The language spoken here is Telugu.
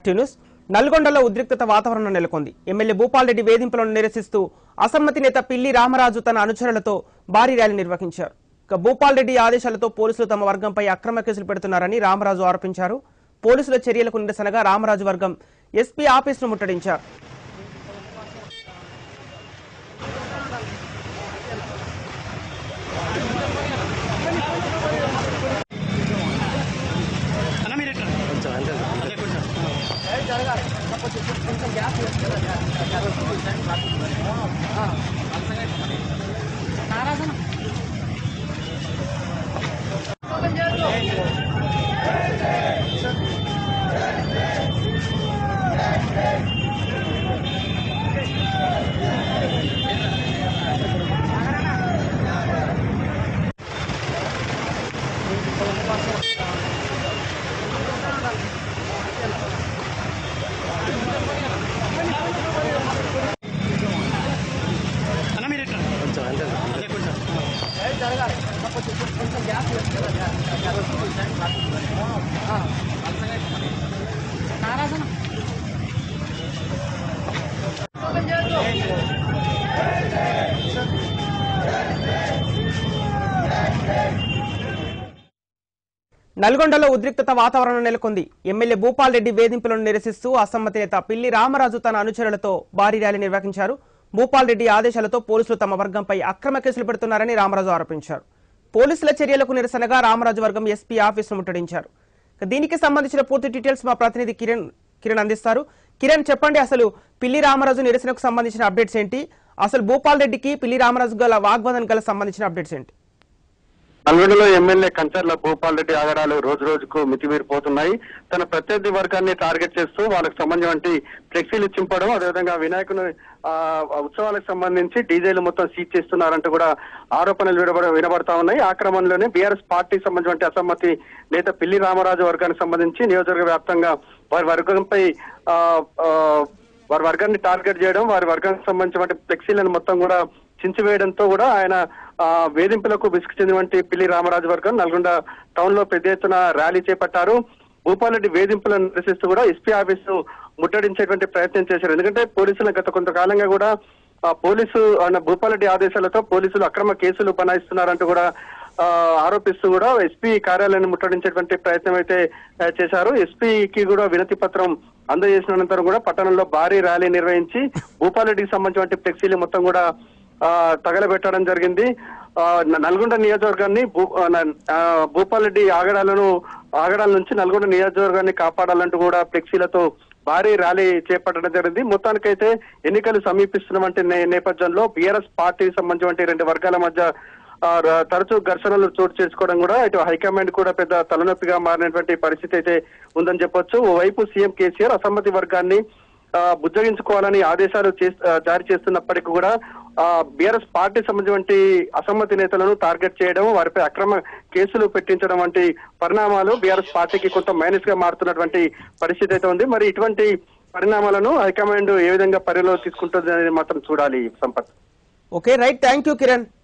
న్యూస్ నల్గొండలో ఉద్రిక్తత వాతావరణం నెలకొంది ఎమ్మెల్యే భూపాల్ రెడ్డి వేధింపులను నిరసిస్తూ అసమ్మతి నేత పిల్లి రామరాజు తన అనుచరులతో భారీ ర్యాలీ నిర్వహించారు ఇక భూపాల్ రెడ్డి ఆదేశాలతో పోలీసులు తమ వర్గంపై అక్రమ కేసులు పెడుతున్నారని రామరాజు ఆరోపించారు పోలీసుల చర్యలకు నిరసనగా రామరాజు వర్గం ఎస్పీ ఆఫీసును ముట్టడించారు అన్న మీరు ఎట్లా అదే కొంచెం అన్న మీరు ఎట్లా అదే కొంచెం నల్గొండలో ఉద్రిక్తత వాతావరణం నెలకొంది ఎమ్మెల్యే భూపాల్ రెడ్డి వేధింపులను నిరసిస్తూ అసమ్మతి నేత పిల్లి రామరాజు తన అనుచరులతో భారీ ర్యాలీ నిర్వహించారు భూపాల్ రెడ్డి ఆదేశాలతో పోలీసులు తమ వర్గంపై అక్రమ కేసులు పెడుతున్నారని రామరాజు ఆరోపించారు పోలీసుల చర్యలకు నిరసనగా రామరాజు వర్గం ఎస్పీ ఆఫీసును ముట్టడించారు ఇక దీనికి సంబంధించిన పూర్తి డీటెయిల్స్ మా ప్రతినిధి కిరణ్ కిరణ్ అందిస్తారు కిరణ్ చెప్పండి అసలు పిల్లి రామరాజు నిరసనకు సంబంధించిన అప్డేట్స్ ఏంటి అసలు భూపాల్ రెడ్డికి పిల్లి రామరాజు గల వాగ్వాదం గల సంబంధించిన అప్డేట్స్ ఏంటి నల్గొండలో ఎమ్మెల్యే కంచర్ల భూపాల్ రెడ్డి ఆగడాలు రోజు రోజుకు మితిమీరిపోతున్నాయి తన ప్రత్యర్థి వర్గాన్ని టార్గెట్ చేస్తూ వాళ్ళకి సంబంధించి ఫ్లెక్సీలు చింపడం అదేవిధంగా వినాయకుని ఆ, ఉత్సవాలకు సంబంధించి డీజేలు మొత్తం సీజ్ చేస్తున్నారంటూ కూడా ఆరోపణలు వినబడ వినబడతా ఉన్నాయి ఆ క్రమంలోనే బీఆర్ఎస్ పార్టీకి సంబంధించిన అసమ్మతి నేత పిల్లి రామరాజు వర్గానికి సంబంధించి నియోజకవర్గ వ్యాప్తంగా వారి వర్గంపై ఆ, ఆ, వారి వర్గాన్ని టార్గెట్ చేయడం వారి వర్గానికి సంబంధించిన ఫ్లెక్సీలను మొత్తం కూడా చించివేయడంతో కూడా ఆయన ఆ, వేధింపులకు విసుగు చెందినటువంటి పిల్లి రామరాజు వర్గం నల్గొండ టౌన్ లో పెద్ద ఎత్తున ర్యాలీ చేపట్టారు భూపాలరెడ్డి వేధింపులను నిరసిస్తూ కూడా ఎస్పీ ఆఫీసు ముట్టడించేటువంటి ప్రయత్నం చేశారు ఎందుకంటే పోలీసులు గత కొంతకాలంగా కూడా ఆ, పోలీసు అన్న భూపాలరెడ్డి ఆదేశాలతో పోలీసులు అక్రమ కేసులు బనాయిస్తున్నారంటూ కూడా ఆ, ఆరోపిస్తూ కూడా ఎస్పీ కార్యాలయాన్ని ముట్టడించేటువంటి ప్రయత్నం అయితే ఆ, చేశారు ఎస్పీకి కూడా వినతి పత్రం అందజేసిన అనంతరం కూడా పట్టణంలో భారీ ర్యాలీ నిర్వహించి భూపాలరెడ్డికి సంబంధించిన ఫ్లెక్సీలు మొత్తం కూడా ఆ, తగలబెట్టడం జరిగింది ఆ, న- నల్గొండ నియోజకవర్గాన్ని భూ ఆ, న- ఆ, భూపాలరెడ్డి ఆగడాలను ఆగడాల నుంచి నల్గొండ నియోజకవర్గాన్ని కాపాడాలంటూ కూడా ఫ్లెక్సీలతో భారీ ర్యాలీ చేపట్టడం జరిగింది మొత్తానికైతే ఎన్నికలు సమీపిస్తున్నటువంటి నే- నేపథ్యంలో బీఆర్ఎస్ పార్టీకి సంబంధించిన రెండు వర్గాల మధ్య ఆ, ర- తరచూ ఘర్షణలు చోటు చేసుకోవడం కూడా ఇటు హైకమాండ్ కూడా పెద్ద తలనొప్పిగా మారినటువంటి పరిస్థితి అయితే ఉందని చెప్పొచ్చు ఓవైపు సీఎం కేసీఆర్ అసమ్మతి వర్గాన్ని ఆ, బుజ్జగించుకోవాలని ఆదేశాలు చేస్- ఆ, జారీ చేస్తున్నప్పటికీ కూడా బీఆర్ఎస్ పార్టీ సంబంధించిన అసమ్మతి నేతలను టార్గెట్ చేయడం వారిపై అక్రమ కేసులు పెట్టించడం వంటి పరిణామాలు బీఆర్ఎస్ పార్టీకి కొంత మైనస్ గా మారుతున్నటువంటి పరిస్థితి అయితే ఉంది మరి ఇటువంటి పరిణామాలను హైకమాండ్ ఏ విధంగా పరిలో తీసుకుంటుంది అనేది మాత్రం చూడాలి Sampath okay right thank you Kiran